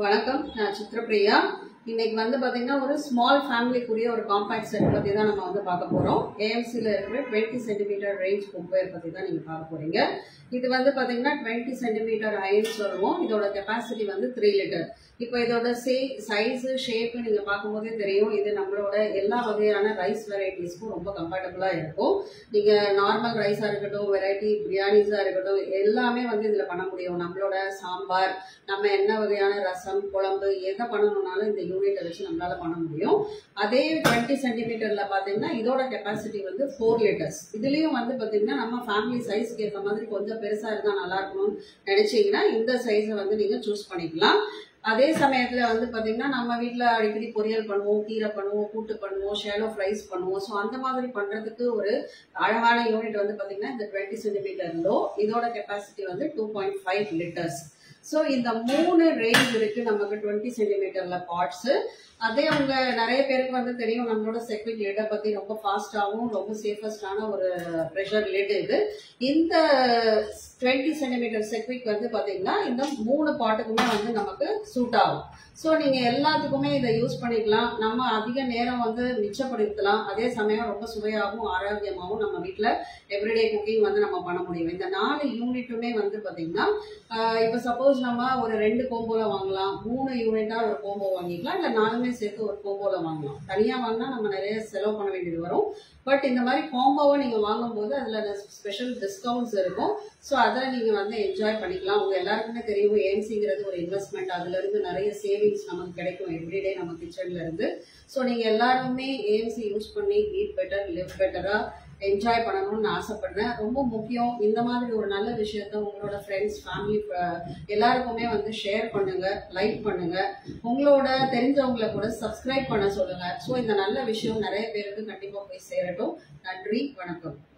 வணக்கம் நான் சித்ரபிரியா இன்னைக்கு வந்து பாத்தீங்கன்னா ஒரு ஸ்மால் ஃபேமிலிக்குரிய ஒரு காம்பேக்ட் செட் பத்தி தான் நம்ம வந்து பார்க்க போறோம் ஏஎம்சியில் இருக்கிற டுவெண்ட்டி சென்டிமீட்டர் ரேஞ்ச் குக்வேர் பத்தி தான் நீங்க பார்க்க போறீங்க இது வந்து பாத்தீங்கன்னா டுவெண்ட்டி சென்டிமீட்டர் ஹைன்னு சொல்லுவோம் இதோட கெப்பாசிட்டி வந்து த்ரீ லிட்டர் இப்போ இதோட சே சைஸு ஷேப்பு நீங்கள் பார்க்கும்போதே தெரியும் இது நம்மளோட எல்லா வகையான ரைஸ் வெரைட்டிஸ்க்கும் ரொம்ப கம்ஃபர்டபுளாக இருக்கும் நீங்கள் நார்மல் ரைஸாக இருக்கட்டும் வெரைட்டி பிரியாணிஸாக இருக்கட்டும் எல்லாமே வந்து இதில் பண்ண முடியும் நம்மளோட சாம்பார் நம்ம என்ன வகையான ரசம் குழம்பு எதை பண்ணணும்னாலும் இந்த யூனிட்டை வச்சு நம்மளால பண்ண முடியும் அதே டுவெண்ட்டி சென்டிமீட்டரில் பார்த்தீங்கன்னா இதோட கெப்பாசிட்டி வந்து ஃபோர் லிட்டர்ஸ் இதுலேயும் வந்து பார்த்தீங்கன்னா நம்ம ஃபேமிலி சைஸ்க்கு ஏற்ற மாதிரி கொஞ்சம் பெருசாக இருந்தால் நல்லா இருக்கணும்னு நினச்சிங்கன்னா இந்த சைஸை வந்து நீங்கள் சூஸ் பண்ணிக்கலாம் அதே சமயத்தில் வந்து பார்த்தீங்கன்னா நம்ம வீட்டில் அடிக்கடி பொரியல் பண்ணுவோம் கீரை பண்ணுவோம் கூட்டு பண்ணுவோம் ஷேலோ ஃப்ரைஸ் பண்ணுவோம் ஸோ அந்த மாதிரி பண்ணுறதுக்கு ஒரு அழகான யூனிட் வந்து பார்த்தீங்கன்னா இந்த டுவெண்ட்டி சென்டிமீட்டர் லோ இதோட கெப்பாசிட்டி வந்து two point five litres so இந்த மூணு ரேஞ்ச் இருக்கு நமக்கு டுவெண்ட்டி சென்டிமீட்டர்ல பார்ட்ஸ் அதே அவங்க நிறைய பேருக்கு வந்து தெரியும் நம்மளோட செக்விக் லிட்டை பத்தி ரொம்ப ஃபாஸ்டாகவும் ரொம்ப சேஃபஸ்டான ஒரு ப்ரெஷர் லிட் இது இந்த டுவெண்ட்டி சென்டிமீட்டர் செக்விக் வந்து பாத்தீங்கன்னா இந்த மூணு பாட்டுக்குமே வந்து நமக்கு சூட் ஆகும் ஸோ நீங்க எல்லாத்துக்குமே இதை யூஸ் பண்ணிக்கலாம் நம்ம அதிக நேரம் வந்து மிச்சப்படுத்தலாம் அதே சமயம் ரொம்ப சுவையாகவும் ஆரோக்கியமாகவும் நம்ம வீட்டில் எவ்ரிடே குக்கிங் வந்து நம்ம பண்ண முடியும் இந்த நாலு யூனிட்டுமே வந்து பாத்தீங்கன்னா இப்போ சப்போஸ் நம்ம ஒரு ரெண்டு கோம்போல வாங்கலாம் மூணு யூனிட்டா ஒரு கோம்போ வாங்கிக்கலாம் இல்லை நாலுமே சேர்த்து ஒரு கோம்போல வாங்கலாம் தனியா வாங்கினா நம்ம நிறைய செலவு பண்ண வேண்டியது வரும் பட் இந்த மாதிரி காம்போவை நீங்க வாங்கும்போது அதுல ஸ்பெஷல் டிஸ்கவுண்ட்ஸ் இருக்கும் ஸோ அதை நீங்க வந்து என்ஜாய் பண்ணிக்கலாம் உங்க எல்லாருக்குமே தெரியும் ஏஎம்சிங்கிறது ஒரு இன்வெஸ்ட்மெண்ட் அதுல இருந்து நிறைய சேவிங்ஸ் நமக்கு கிடைக்கும் எவ்ரிடே நம்ம கிச்சன்ல இருந்து ஸோ நீங்க எல்லாருமே ஏஎம்சி யூஸ் பண்ணி ஈட் பெட்டர் லிவ் பெட்டரா என்ஜாய் பண்ணணும்னு ஆசைப்படுறேன் ரொம்ப முக்கியம் இந்த மாதிரி ஒரு நல்ல விஷயத்த உங்களோட ஃப்ரெண்ட்ஸ் ஃபேமிலி எல்லாருக்குமே வந்து ஷேர் பண்ணுங்க லைக் பண்ணுங்க உங்களோட தெரிஞ்சவங்களை கூட சப்ஸ்கிரைப் பண்ண சொல்லுங்க ஸோ இந்த நல்ல விஷயம் நிறைய பேருக்கு கண்டிப்பாக போய் சேரட்டும் நன்றி வணக்கம்